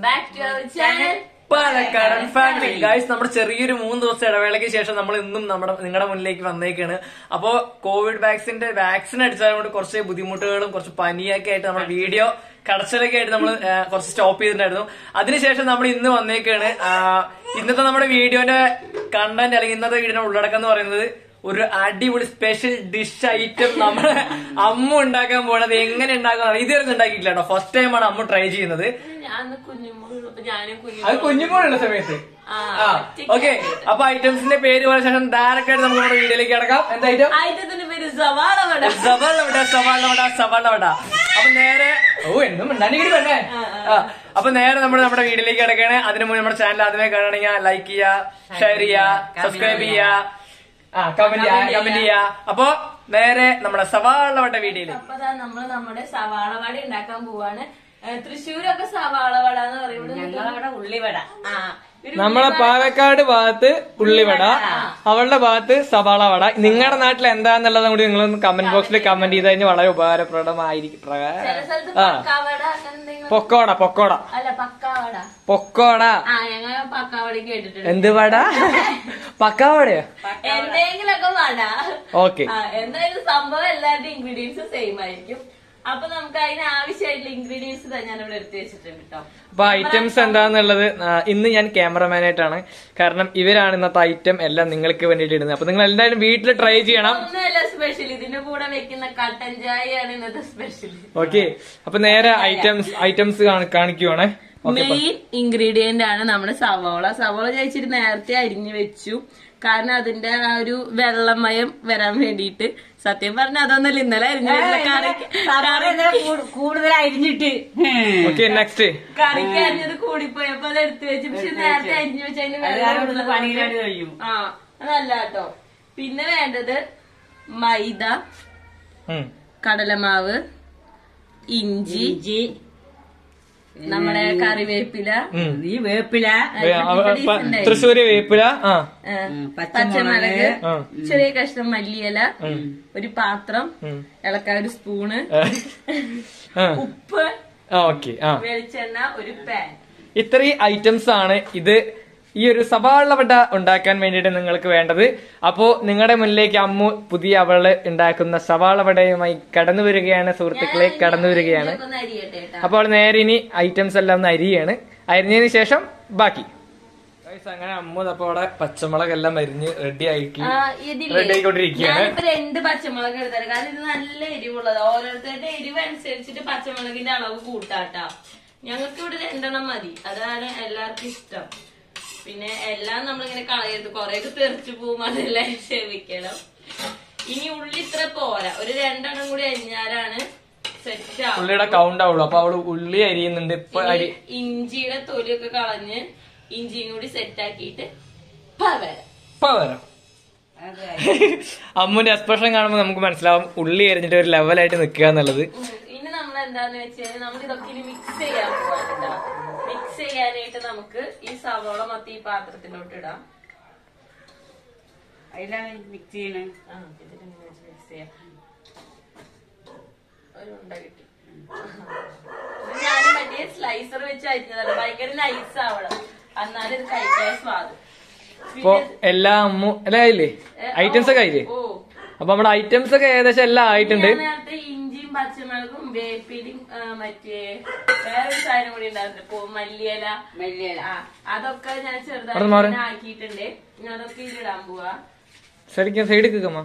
Back to our channel പാലക്കാടൻ family guys നമ്മുടെ ചെറിയൊരു മൂന്ന് ദിവസം ഇടവേളയ്ക്ക് ശേഷം നമ്മൾ ഇന്നും നമ്മുടെ നിങ്ങളുടെ മുന്നിലേക്ക് വന്നേക്കാണ് അപ്പോ കോവിഡ് വാക്സിന്റെ വാക്സിൻ അടിച്ചത് കൊണ്ട് കുറച്ച് ബുദ്ധിമുട്ടുകളും കുറച്ച് പനിയൊക്കെ ആയിട്ട് നമ്മുടെ വീഡിയോ കടച്ചിലൊക്കെ ആയിട്ട് നമ്മൾ കുറച്ച് സ്റ്റോപ്പ് ചെയ്തിട്ടുണ്ടായിരുന്നു അതിനുശേഷം നമ്മൾ ഇന്ന് വന്നേക്കാണ് ആ, ഇന്നത്തെ നമ്മുടെ വീഡിയോന്റെ കണ്ടന്റ് അല്ലെങ്കിൽ ഇന്നത്തെ വീഡിയോയുടെ ഉള്ളടക്കം എന്ന് പറയുന്നത് ഒരു അടിപൊളി സ്പെഷ്യൽ ഡിഷ് ഐറ്റം നമ്മുടെ അമ്മ ഉണ്ടാക്കാൻ പോണത് എങ്ങനെ ഉണ്ടാക്കാൻ ഇതുവരെ ഉണ്ടാക്കിയിട്ടില്ല കേട്ടോ ഫസ്റ്റ് ടൈമാണ് അമ്മ ട്രൈ ചെയ്യുന്നത് ഞാൻ കുഞ്ഞുമോളുള്ളപ്പോ ഞാനും അത് കുഞ്ഞുമോളും കുഞ്ഞുമോളുള്ള സമയത്ത് ആ, ആ ഒറ്റയ്ക്ക് ഓക്കെ അപ്പൊ ഐറ്റംസിന്റെ പേര് പറഞ്ഞ ശേഷം ഡയറക്റ്റ് ആയിട്ട് നമുക്ക് നമ്മുടെ വീഡിയോയിലേക്ക് കിടക്കാം എന്താ ഐറ്റം ആയിരത്തിന്റെ പേര് സവാള വട സവാള വട സവാള വട സവാള വട അപ്പൊ നേരെ ഓ എന്നും ഉണ്ടാണെങ്കിൽ തന്നെ ആ അപ്പൊ നേരെ നമ്മൾ നമ്മുടെ വീഡിയോയിലേക്ക് കിടക്കാണ് അതിനു മുന്നേ നമ്മുടെ ചാനൽ ആദ്യമേ കാണണമെങ്കിൽ ലൈക്ക് ചെയ്യുക ഷെയർ ചെയ്യുക സബ്സ്ക്രൈബ് ചെയ്യുക ആ കമന്റ് ചെയ്യുക കമന്റ് ചെയ്യുക അപ്പൊ നേരെ നമ്മുടെ സവാള വട വീഡിയോയിലേക്ക് അപ്പൊ ദാ നമ്മള് നമ്മുടെ സവാള വട ഉണ്ടാക്കാൻ പോവാണ് ഏ, തൃശ്ശൂരൊക്കെ സവാള വട എന്ന് പറയുന്നത് ഞങ്ങളവിടെ ഉള്ളിവട ആ ഒരു നമ്മളെ പാലക്കാട് ഭാഗത്ത് ഉള്ളിവട അവളുടെ ഭാഗത്ത് സവാള വട നിങ്ങളുടെ നാട്ടിൽ എന്താന്നുള്ളത് കൂടി നിങ്ങൾ കമന്റ് ബോക്സിൽ കമന്റ് ചെയ്ത് കഴിഞ്ഞാൽ വളരെ ഉപകാരപ്രദമായിരിക്കും ചില സ്ഥലത്ത് ആ. പക്കാവട അങ്ങനെ എന്തെങ്കിലും പൊക്കോട പൊക്കോട അല്ല പക്കാവട പൊക്കോട ആ ഞങ്ങൾ പക്കാവട കേട്ടിട്ടുണ്ട് എന്ത് വട പക്കാവടയോ എന്തെങ്കിലൊക്കെ വട ഓക്കെ ആ, എന്തായാലും സംഭവം എല്ലാവരുടെ ഇൻഗ്രീഡിയൻസ് സെയിം ആയിരിക്കും അപ്പൊ നമുക്ക് അതിന് ആവശ്യമായിട്ടുള്ള ഇൻഗ്രീഡിയൻസ് തന്നെ ഞാൻ ഇവിടെ എടുത്തു വെച്ചിട്ടുണ്ട് കേട്ടോ അപ്പൊ ഐറ്റംസ് എന്താന്നുള്ളത് ആ, ഇന്ന് ഞാൻ ക്യാമറമാനായിട്ടാണ് കാരണം ഇവരാണ് ഇന്നത്തെ ഐറ്റം എല്ലാം നിങ്ങൾക്ക് വേണ്ടിയിട്ട് ഇടുന്നത് അപ്പൊ നിങ്ങൾ എന്തായാലും വീട്ടിൽ ട്രൈ ചെയ്യണം ഒന്നുമല്ല സ്പെഷ്യൽ ഇതിന്റെ കൂടെ വെക്കുന്ന കട്ടൻ ചായയാണ് ഇന്നത്തെ സ്പെഷ്യൽ ഓക്കെ അപ്പൊ നേരെ ഐറ്റംസ് ഐറ്റംസ് കാണിക്കുവാണേ ഓക്കെ മെയിൻ ഇൻഗ്രീഡിയന്റ് ആണ് നമ്മുടെ സവോള സവോള കഴിച്ചിട്ട് നേരത്തെ അരിഞ്ഞു വെച്ചു കാരണം അതിന്റെ ആ ഒരു വെള്ളമയം വരാൻ വേണ്ടിയിട്ട് സത്യം പറഞ്ഞ അതൊന്നല്ല ഇന്നലെ അരിഞ്ഞു വെച്ച കറിക്ക് കറിക്ക് കൂടുതൽ അരിഞ്ഞിട്ട് ഓക്കെ നെക്സ്റ്റ് കറിക്ക് അരിഞ്ഞത് കൂടിപ്പോയപ്പോ അത് എടുത്തു വെച്ചു പക്ഷെ നേരത്തെ അരിഞ്ഞു വെച്ച് അതിന് വെള്ളം ഇവിടുന്ന് പണിയിലാണ്ട് കഴിയും ആ അതല്ല കേട്ടോ പിന്നെ വേണ്ടത് മൈദ കടലമാവ് ഇഞ്ചി ഇഞ്ചി നമ്മുടെ കറിവേപ്പില ഈ വേപ്പില തൃശ്ശൂര് വേപ്പില ആ ആ, പച്ചമുളക് പച്ചമുളക് ആ. ചെറിയ കഷ്ണം മല്ലിയില ഒരു പാത്രം ഉം. ഇളക്കാൻ ഒരു സ്പൂണ് ആ ഉപ്പ് ഓക്കെ ആ വെളിച്ചെണ്ണ ഒരു പാൻ ഇത്രയും ഐറ്റംസ് ആണ് ഇത് ഈ ഒരു സവാള വട ഉണ്ടാക്കാൻ വേണ്ടിയിട്ട് നിങ്ങൾക്ക് വേണ്ടത് അപ്പോ നിങ്ങളുടെ മുന്നിലേക്ക് അമ്മു പുതിയ അവള് ഉണ്ടാക്കുന്ന സവാള വടയുമായി കടന്നു വരികയാണ് സുഹൃത്തുക്കളെ കടന്നു വരികയാണ് ഒന്ന് അരിയട്ടെ കേട്ടോ അപ്പോൾ നേരെ ഇനി ഐറ്റംസ് എല്ലാം ഒന്ന് അരിയാണ് അരിഞ്ഞതിന് ശേഷം ബാക്കി Guys, അങ്ങനെ അമ്മു അപ്പൊ അവിടെ പച്ചമുളക് എല്ലാം അരിഞ്ഞ് റെഡി ആക്കി ആ, ഇതില്ലേ? റെഡി ആയിക്കൊണ്ടിരിക്കുകയാണ് ഞാനിപ്പോ രണ്ട് പച്ചമുളക് എടുത്തത് കാരണം ഇത് നല്ല എരിവുള്ളത് ഓരോരുത്തരുടെ എരിവ് അനുസരിച്ചിട്ട് പച്ചമുളകിന്റെ അളവ് കൂട്ടാട്ടാ ഞങ്ങൾക്ക് ഇവിടെ രണ്ടെണ്ണം മതി അതാണ് എല്ലാവർക്കും ഇഷ്ടം പിന്നെ എല്ലാം നമ്മളിങ്ങനെ കളയരുത് കൊറേയൊക്കെ തെറിച്ചു പോകും അതെല്ലാം ക്ഷമിക്കണം ഇനി ഉള്ളി ഇത്ര പോരാ ഒരു രണ്ടെണ്ണം കൂടി അരിഞ്ഞാലാണ് സെറ്റ് ആവും ഉള്ളിയുടെ കൗണ്ട് ആവുള്ളൂ അപ്പൊ അവള് ഉള്ളി അരിയുന്നുണ്ട് ഇപ്പൊ അരി ഇനി ഇഞ്ചിയുടെ തൊലിയൊക്കെ കളഞ്ഞ് ഇഞ്ചിയും കൂടി സെറ്റ് ആക്കിയിട്ട് പവരാം ഇപ്പൊ വരാം അമ്മുന്റെ എക്സ്പ്രഷൻ കാണുമ്പോൾ നമുക്ക് മനസ്സിലാവും ഉള്ളി അരിഞ്ഞിട്ട് ഒരു ലെവലായിട്ട് നിൽക്കുക എന്നുള്ളത് ഉം. ഇനി നമ്മൾ എന്താന്ന് വെച്ചാൽ നമ്മൾ ഇതൊക്കെ ഇനി മിക്സ് ചെയ്യാൻ പോകാനുണ്ടാ മിക്സ് ചെയ്യാനായിട്ട് നമുക്ക് ഈ സവോള മൊത്തം ഈ പാത്രത്തിലോട്ട് ഇടാം അതിലാണ് മിക്സ് ചെയ്യണേ ആ, ഇതിലിങ്ങനെ വെച്ച് mix ചെയ്യാം. ഒരു ഉണ്ട കിട്ടി ഞാൻ മറ്റേ സ്ലൈസർ വെച്ച് അരിഞ്ഞതാണ് ഭയങ്കര നൈസ് ആവണം എന്നാലും ഇത് കഴിക്കാൻ സ്വാദ് ഇപ്പൊ എല്ലാ അമ്മു എല്ലാം ആയില്ലേ ഐറ്റംസ് ഒക്കെ ആയില്ലേ ഓ അപ്പൊ നമ്മുടെ ഐറ്റംസ് ഒക്കെ ഏകദേശം എല്ലാം ആയിട്ടുണ്ട് ഞാൻ നേരത്തെ ഇഞ്ചിയും പച്ചമുളകും വേപ്പിലും ആ, മറ്റേ വേറൊരു സാധനം കൂടി ഉണ്ടായിരുന്നു ഇപ്പൊ മല്ലിയില മല്ലിയില ആ, അതൊക്കെ ഞാൻ അവിടെ ചെറുതായിട്ട് മാറ്. ഇങ്ങനെ ആക്കിയിട്ടുണ്ട് ഞാൻ അതൊക്കെ ഇതിലിടാൻ പോവാ ശരിക്കും സൈഡ് കേൾക്കമ്മ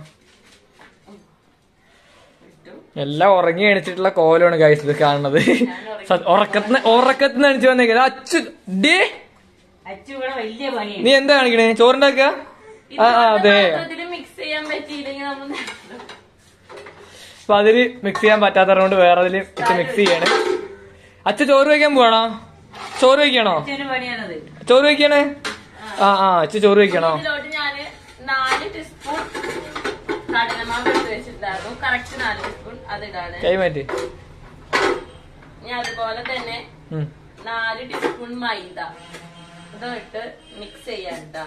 ഇട്ടു എല്ലാം ഉറങ്ങി എണിച്ചിട്ടുള്ള കോലമാണ് ഗൈസ് ഇത് കാണുന്നത് സത്യം, ഉറക്കത്തിന് ഉറക്കത്തിന് എണിച്ച് വന്നേക്കത് അച്ചു ഡേ അച്ചു ഇവിടെ വലിയ പണിയാണ് നീ എന്താ കാണിക്കണേ ചോറുണ്ടാക്കുക ആ ആ, അതെ മിക്സ് ചെയ്യാൻ പറ്റിയില്ലെങ്കിൽ നമ്മൾ അപ്പൊ അതില് മിക്സ് ചെയ്യാൻ പറ്റാത്തതുകൊണ്ട് വേറെ അതില് ഇട്ട് മിക്സ് ചെയ്യാണ് അച്ഛ ചോറ് വയ്ക്കാൻ പോവാണോ ചോറ് വയ്ക്കണോ അച്ഛന് പണിയാണത് ചോറ് വയ്ക്കണേ ആ ആ അച്ഛ ചോറ് വയ്ക്കണോ ഇതിലോട്ട് ഞാന് നാല് ടീസ്പൂൺ കടലമാവ് എടുത്ത് വെച്ചിട്ടുണ്ടായിരുന്നു കറക്റ്റ് നാല് ടീസ്പൂൺ അതിടാണ് കൈമാറ്റി ഞാൻ അതുപോലെ തന്നെ ഉം. നാല് ടീസ്പൂൺ മൈദ ഇതും ഇട്ട് മിക്സ് ചെയ്യാൻ ട്ടാ.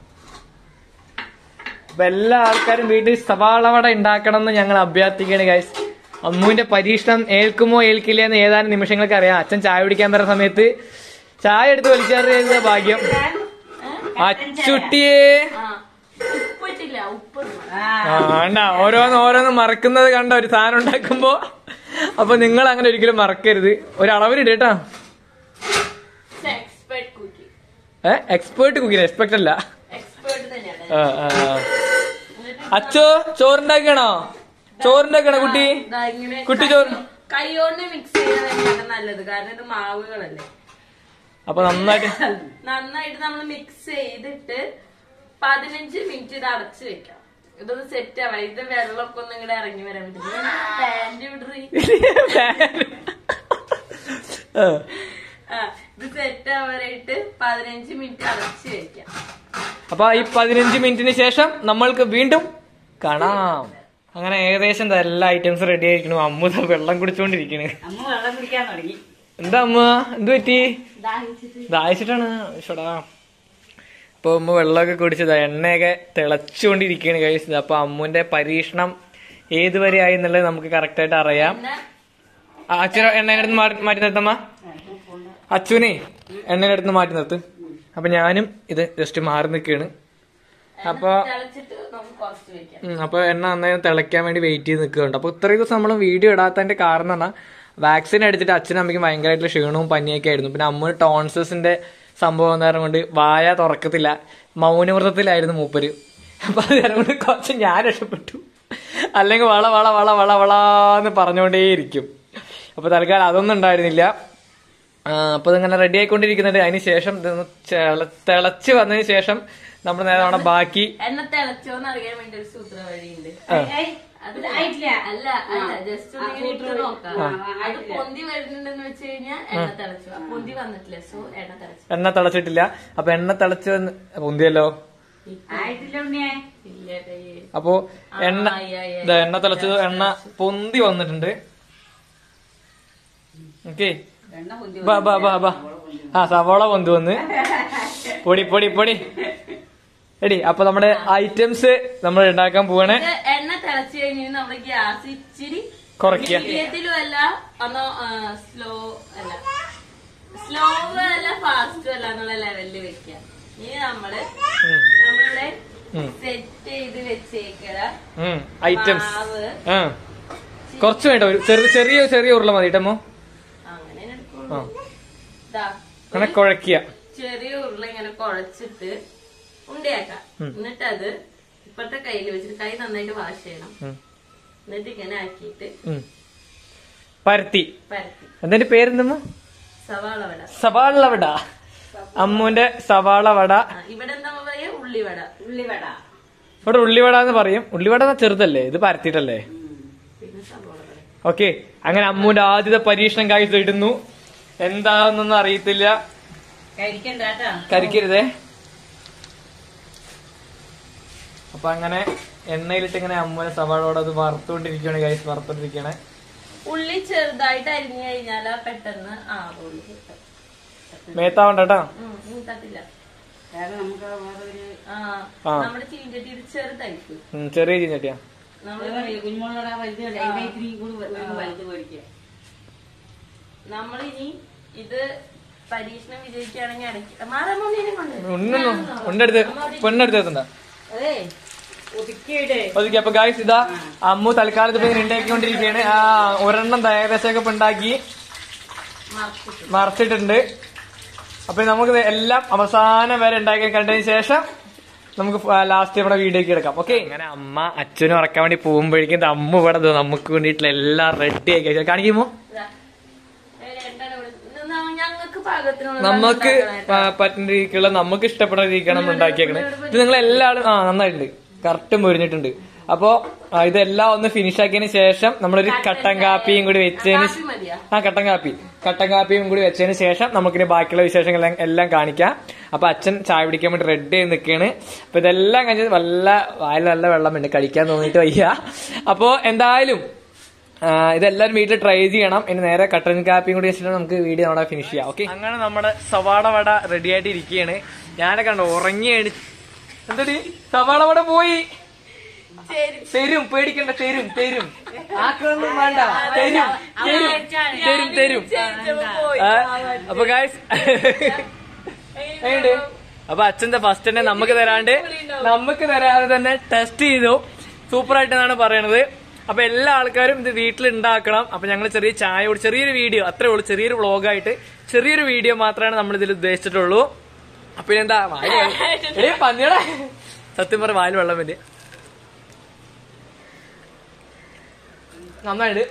അപ്പൊ എല്ലാ ആൾക്കാരും വീട്ടിൽ സവാള വട ഉണ്ടാക്കണം എന്ന് ഞങ്ങൾ അഭ്യർത്ഥിക്കുകയാണ് ഗൈസ് അമ്മുവിന്റെ പരീക്ഷണം ഏൽക്കുമോ ഏൽക്കില്ല എന്ന് ഏതാനും നിമിഷങ്ങൾക്ക് അറിയാം അച്ഛൻ ചായ കുടിക്കാൻ വരുന്ന സമയത്ത് ചായ എടുത്ത് വലിച്ചെറിയുന്ന ഭാഗ്യം അച്ചുട്ടിയേ ആ ഉപ്പിട്ടില്ല ഉപ്പ് ആ ആ വേണ്ട ഓരോന്ന് ഓരോന്ന് മറക്കുന്നത് കണ്ട ഒരു സാധനം ഉണ്ടാക്കുമ്പോ അപ്പൊ നിങ്ങൾ അങ്ങനെ ഒരിക്കലും മറക്കരുത് ഒരു അളവിലിട് കേട്ടാ എക്സ്പെർട്ട് കുക്കി ഏ എക്സ്പേർട്ട് കുക്കിന് എക്സ്പെക്ട് അല്ല എക്സ്പേർട്ട് തന്നെയാണ് ആ, ആ, ആ. അച്ചോ ചോറുണ്ടാക്കണോ ചോറുണ്ടാക്കണോ കുട്ടി ദാ ഇങ്ങനെ കുട്ടി ചോറ് കൈകൊണ്ട് മിക്സ് ചെയ്യണതാണ് നല്ലത് കാരണം ഇത് മാവുകളല്ലേ അപ്പൊ നന്നായിട്ട് നന്നായിട്ട് നമ്മൾ മിക്സ് ചെയ്തിട്ട് പതിനഞ്ച് മിനിറ്റ് ഇത് അടച്ചു വെക്കാം ഇതൊന്ന് സെറ്റ് ആവാം ഇത് വെള്ളമൊക്കെ ഒന്ന് ഇങ്ങോട്ട് ഇറങ്ങി വരാൻ പറ്റും പാന്റ് വിടറി ആ. ആ ഇത് സെറ്റ് ആവാനായിട്ട് പതിനഞ്ച് മിനിറ്റ് അടച്ചു വെക്കാം അപ്പൊ ഈ പതിനഞ്ച് മിനിറ്റിന് ശേഷം നമ്മൾക്ക് വീണ്ടും കാണാം അങ്ങനെ ഏകദേശം ദാ എല്ലാ ഐറ്റംസും റെഡി ആയിരിക്കണു അമ്മ ദാ വെള്ളം കുടിച്ചോണ്ടിരിക്കണ് അമ്മ വെള്ളം കുടിക്കാൻ തുടങ്ങി എന്താ അമ്മ എന്ത് പറ്റി ദാഹിച്ചിട്ട് ദാഹിച്ചിട്ടാണ് ഈശ്വടാ അപ്പൊ അമ്മ വെള്ളമൊക്കെ കുടിച്ചതാ എണ്ണയൊക്കെ തിളച്ചുകൊണ്ടിരിക്കുകയാണ് കഴിച്ചത് അപ്പൊ അമ്മുന്റെ പരീക്ഷണം ഏതുവരെ ആയി എന്നുള്ളത് നമുക്ക് കറക്റ്റ് ആയിട്ട് അറിയാം പിന്നെ ആ, അച്ഛനെ എണ്ണയുടെ അടുത്ത് മാറ്റി മാറ്റി നിർത്തമ്മ അച്ഛനെ എണ്ണയുടെ അടുത്ത് മാറ്റി നിർത്ത് അപ്പൊ ഞാനും ഇത് ജസ്റ്റ് മാറി നിൽക്കുകയാണ് അപ്പൊ തിളച്ചിട്ട് നമുക്ക് കുറച്ച് വെക്കാം ഉം, അപ്പൊ എണ്ണ നന്നായി തിളയ്ക്കാൻ വേണ്ടി വെയിറ്റ് ചെയ്ത് നിൽക്കുന്നുണ്ട് അപ്പൊ ഇത്രയും ദിവസം നമ്മൾ വീഡിയോ ഇടാത്തതിന്റെ കാരണം എന്ന് പറഞ്ഞാൽ വാക്സിൻ എടുത്തിട്ട് അച്ഛനും അമ്മയ്ക്കും ഭയങ്കരമായിട്ടുള്ള ക്ഷീണവും പനിയൊക്കെ ആയിരുന്നു പിന്നെ അമ്മ ടോൺസസിന്റെ സംഭവം നേരം കൊണ്ട് വായ തുറക്കത്തില്ല മൗനവ്രതത്തിലായിരുന്നു മൂപ്പര് അപ്പൊ അത് നേരം കൊണ്ട് കുറച്ച് ഞാൻ രക്ഷപ്പെട്ടു അല്ലെങ്കിൽ വള വള വള വള വളാന്ന് പറഞ്ഞുകൊണ്ടേയിരിക്കും അപ്പൊ തൽക്കാലം അതൊന്നും ഉണ്ടായിരുന്നില്ല ആ, അപ്പൊ ഇതിങ്ങനെ റെഡി ആയിക്കൊണ്ടിരിക്കുന്നുണ്ട് അതിന് ശേഷം ഇതൊന്ന് ചെള- തിളച്ച് വന്നതിന് ശേഷം നമ്മൾ നേരെ നമ്മുടെ ബാക്കി എണ്ണ തിളച്ചോന്ന് അറിയാൻ വേണ്ടി ഒരു സൂത്ര വഴിയുണ്ട് ഏയ്, അത് ആയിട്ടില്ല. അല്ല അല്ല ജസ്റ്റ് ഒന്ന് ഇങ്ങനെ ഇട്ട് നോക്കാം ആ, അത് ആയിട്ടില്ല. പൊന്തി വരുന്നുണ്ടെന്ന് വെച്ച് കഴിഞ്ഞാൽ എണ്ണ തിളച്ചു ആ പൊന്തി വന്നിട്ടില്ല സോ എണ്ണ തിളച്ചു എണ്ണ തിളച്ചിട്ടില്ല അപ്പൊ എണ്ണ തിളച്ച് വന്ന് പൊന്തിയല്ലോ ആയിട്ടില്ല ഉണ്ണിയെ ഇല്ല കയ്യേ. അപ്പൊ എണ്ണ ആയി, ആയി, ആയി. ദാ എണ്ണ തിളച്ചത് എണ്ണ പൊന്തി വന്നിട്ടുണ്ട് ഓക്കെ എണ്ണ പൊന്തി ബാ ബാ ബാ ബാ ആ സവോള പൊന്തി വന്ന് പൊടി പൊടി പൊടി എടി അപ്പൊ നമ്മുടെ ഐറ്റംസ് നമ്മൾ ഉണ്ടാക്കാൻ പോവാണ് ഇത് എണ്ണ തിളച്ചു കഴിഞ്ഞാൽ നമ്മുടെ ഗ്യാസ് ഇച്ചിരി കുറയ്ക്കുക മീഡിയത്തിലും അല്ല ഒന്നോ സ്ലോ അല്ല സ്ലോ അല്ല ഫാസ്റ്റും അല്ല എന്നുള്ള ലെവലിൽ വെക്കുക ഇനി നമ്മള് ഉം, നമ്മളിവിടെ ഉം. സെറ്റ് ചെയ്ത് വെച്ചേക്കട ഉം, ഐറ്റംസ് മാവ് ആ കുറച്ച് വേണ്ട ഒരു ചെറിയ ചെറിയ ചെറിയ ഉരുള മതി കേട്ടമ്മോ അങ്ങനെ ആ എടുക്കുള്ളൂ ദാ, അങ്ങനെ ഒരു കുഴക്കുക ചെറിയ ഉരുള ഇങ്ങനെ കുഴച്ചിട്ട് ഉണ്ടയാക്കാം എന്നിട്ട് അത് ഇപ്പഴത്തെ കയ്യിൽ വെച്ചിട്ട് കൈ നന്നായിട്ട് വാഷ് ചെയ്യണം ഉം, എന്നിട്ട് ഇങ്ങനെ ആക്കിയിട്ട് ഉം. പരത്തി പരത്തി അതിന്റെ പേരെന്തമ്മോ സവാള വട സവാള വട അമ്മുന്റെ സവാള വട ആ, ഇവിടെ എന്താ പറയാ ഉള്ളിവട ഉള്ളിവട ഇവിടെ ഉള്ളിവട എന്ന് പറയും ഉള്ളിവട എന്നാ ചെറുതല്ലേ ഇത് പരത്തിയിട്ടല്ലേ പിന്നെ സവാള വട ഓക്കെ അങ്ങനെ അമ്മുന്റെ ആദ്യത്തെ പരീക്ഷണം കാഴ്ച ഇടുന്നു എന്താണെന്നൊന്നും അറിയത്തില്ല കഴിക്കണ്ട കേട്ടോ കരിക്കരുതേ അപ്പൊ അങ്ങനെ എണ്ണയിലിട്ട് ഇങ്ങനെ അമ്മുനെ സവാളോട് അത് വറുത്തോണ്ടിരിക്കുകയാണ് കൈസ് വറുത്തോണ്ടിരിക്കുകയാണ് ഉള്ളി ചെറുതായിട്ട് അരിഞ്ഞു കഴിഞ്ഞാൽ പെട്ടെന്ന് ആവുള്ളൂ മേത്താവണ്ട കേട്ടോ ഉം, ഉം, തട്ടില്ല കാരണം നമുക്ക് വേറൊരു ആ ആ. നമ്മുടെ ചീഞ്ചട്ടി ഇത് ചെറുതായിരിക്കും ഉം, ചെറിയ ചീഞ്ഞട്ടിയാ നമ്മള് കുഞ്ഞുമോളോട് വലുത് കളി. അതിനെ ഇത്തിരി കൂടി വ- ഒരു വലുത് മേടിക്കുക നമ്മളിനി ഇത് പരീക്ഷണം വിജയിക്കുകയാണെങ്കിൽ അടയ്ക്ക മാറാൻ മമ്മീനെ കൊണ്ട് ഉണ്ണൊന്നും ഉണ്ടെടുത്ത് പെണ്ണെടുത്ത് എത്തണ്ട അതെ ഒതുക്കിയിട് ഓക്കെ അപ്പൊ ഗായ്സ് ഇതാ അമ്മു തൽക്കാലത്ത് ഇപ്പൊ ഇങ്ങനെ ഉണ്ടാക്കിക്കൊണ്ടിരിക്കുകയാണ് ആ ഒരെണ്ണം ദാ ഏകദേശമൊക്കെ ഇപ്പൊ ഉണ്ടാക്കി മറച്ചിട്ടു മറച്ചിട്ടുണ്ട് അപ്പൊ നമുക്ക് ഇത് എല്ലാം അവസാനം വരെ ഉണ്ടാക്കി കണ്ടതിന് ശേഷം നമുക്ക് ലാസ്റ്റ് നമ്മുടെ വീഡിയോക്ക് എടുക്കാം ഓക്കെ അങ്ങനെ അമ്മ അച്ഛനും ഉറക്കാൻ വേണ്ടി പോകുമ്പോഴേക്കും ഇത് അമ്മ ഇവിടെ ദേ നമുക്ക് വേണ്ടിയിട്ടുള്ള എല്ലാം റെഡി ആക്കി കാണിക്കുമോ ഞങ്ങൾക്ക് പാകത്തിനുള്ള നമുക്ക് പറ്റുന്ന രീതിക്കുള്ള നമുക്ക് ഇഷ്ടപ്പെടുന്ന രീതിക്കാണ് നമ്മൾ ഉണ്ടാക്കിയേക്കണത് ഇത് നിങ്ങൾ എല്ലാവരും ആ നന്നായിട്ടുണ്ട് കറക്റ്റ് മുരിഞ്ഞിട്ടുണ്ട് അപ്പോ ആ, ഇതെല്ലാം ഒന്ന് ഫിനിഷ് ആക്കിയതിന് ശേഷം നമ്മളൊരു കട്ടൻ കാപ്പിയും കൂടി വെച്ചതിന് കാപ്പി മതിയാ ആ കട്ടൻ കാപ്പി കട്ടൻ കാപ്പിയും കൂടി വെച്ചതിന് ശേഷം നമുക്കിനി ബാക്കിയുള്ള വിശേഷങ്ങൾ എല്ലാം- എല്ലാം കാണിക്കാം അപ്പൊ അച്ഛൻ ചായ പിടിക്കാൻ വേണ്ടി റെഡി ആയി നിൽക്കുകയാണ് അപ്പൊ ഇതെല്ലാം കഴിഞ്ഞത് വല്ല വായിൽ നല്ല വെള്ളമുണ്ട് കഴിക്കാൻ തോന്നിയിട്ട് വയ്യ അപ്പോ എന്തായാലും ആ, ഇതെല്ലാവരും വീട്ടിൽ ട്രൈ ചെയ്യണം ഇനി നേരെ കട്ടൻ കാപ്പിയും കൂടി വെച്ചിട്ട് നമുക്ക് വീഡിയോ അവിടെ ഫിനിഷ് ചെയ്യാം ഓക്കെ അങ്ങനെ നമ്മുടെ സവാള വട റെഡി ആയിട്ട് ഇരിക്കുകയാണ് ഞാനൊക്കെ കണ്ടു ഉറങ്ങി എണി എന്തടി സവാള വട പോയി തരും പേടിക്കണ്ട തരും തരും ആക്രമണം വേണ്ട തരും തരും തരും തരും ആ, അപ്പൊ ഗായ്സ് എങ്ങനെയുണ്ട് അപ്പൊ അച്ഛന്റെ ഫസ്റ്റ് തന്നെ നമുക്ക് തരാണ്ട് നമുക്ക് തരാതെ തന്നെ ടെസ്റ്റ് ചെയ്തു സൂപ്പർ ആയിട്ടെന്നാണ് പറയണത് അപ്പൊ എല്ലാ ആൾക്കാരും ഇത് വീട്ടിൽ ഉണ്ടാക്കണം അപ്പൊ ഞങ്ങൾ ചെറിയ ചായ കുടി ചെറിയൊരു വീഡിയോ അത്രേ ഉള്ളൂ ചെറിയൊരു വ്ളോഗായിട്ട് ചെറിയൊരു വീഡിയോ മാത്രമാണ് നമ്മൾ ഇതിൽ ഉദ്ദേശിച്ചിട്ടുള്ളൂ അപ്പൊ എന്താ പന്നിയുടെ സത്യം പറഞ്ഞ വായിൽ വെള്ളം വേണ്ടി നന്നായിട്ട്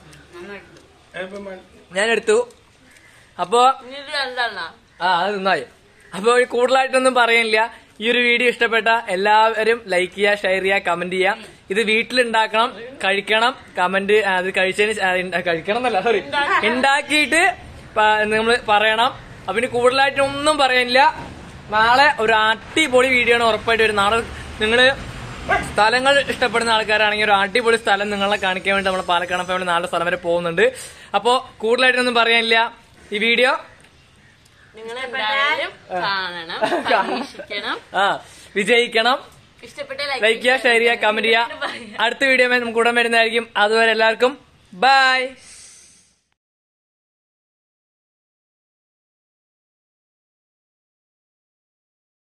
ഞാൻ എടുത്തു അപ്പോ ഇത് രണ്ടെണ്ണ ആ അത് നന്നായി അപ്പൊ കൂടുതലായിട്ടൊന്നും പറയാനില്ല ഈ ഒരു വീഡിയോ ഇഷ്ടപ്പെട്ട എല്ലാവരും ലൈക്ക് ചെയ്യുക ഷെയർ ചെയ്യുക കമന്റ് ചെയ്യുക ഇത് വീട്ടിലുണ്ടാക്കണം കഴിക്കണം കമന്റ് അത് കഴിച്ചതിന് ശേ- ആ, ഇണ്ട- കഴിക്കണം എന്നല്ല സോറി ഉണ്ടാക്കിയിട്ട് നമ്മൾ പറയണം അപ്പൊ ഇനി കൂടുതലായിട്ടൊന്നും പറയാനില്ല നാളെ ഒരു അടിപൊളി വീഡിയോ ആണ് ഉറപ്പായിട്ട് വരും നാളെ നിങ്ങള് സ്ഥലങ്ങൾ ഇഷ്ടപ്പെടുന്ന ആൾക്കാരാണെങ്കിൽ ഒരു അടിപൊളി സ്ഥലം നിങ്ങളെ കാണിക്കാൻ വേണ്ടി നമ്മൾ പാലക്കാട് ഫാമിലി നാളെ സ്ഥലം വരെ പോകുന്നുണ്ട് അപ്പോ കൂടുതലായിട്ടൊന്നും പറയാനില്ല ഈ വീഡിയോ നിങ്ങൾ എന്തായാലും കാണണം പരീക്ഷിക്കണം ആ വിജയിക്കണം ഇഷ്ടപ്പെട്ട ലൈക്ക് ചെയ്യുക ഷെയർ ചെയ്യുക കമന്റ് ചെയ്യുക അടുത്ത വീഡിയോ നമുക്ക് ഉടൻ വരുന്നതായിരിക്കും അതുവരെ എല്ലാവർക്കും ബൈ